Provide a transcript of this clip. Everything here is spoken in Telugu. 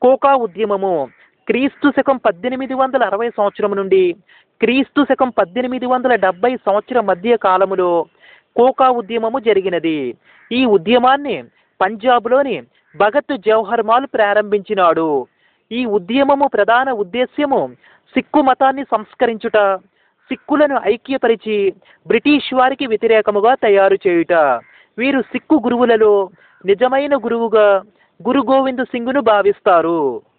కోకా ఉద్యమము క్రీస్తు శకం పద్దెనిమిది వందల అరవై సంవత్సరం నుండి క్రీస్తు శకం పద్దెనిమిది వందల డెబ్బై సంవత్సరం మధ్య కాలములో కోకా ఉద్యమము జరిగినది ఈ ఉద్యమాన్ని పంజాబ్లోని భగత్ జవహర్ మాల్ ప్రారంభించినాడు ఈ ఉద్యమము ప్రధాన ఉద్దేశ్యము సిక్కు మతాన్ని సంస్కరించుట సిక్కులను ఐక్యపరిచి బ్రిటిష్ వారికి వ్యతిరేకముగా తయారు చేయుట వీరు సిక్కు గురువులలో నిజమైన గురువుగా గురు గోవింద్ సింగ్ను భావిస్తారు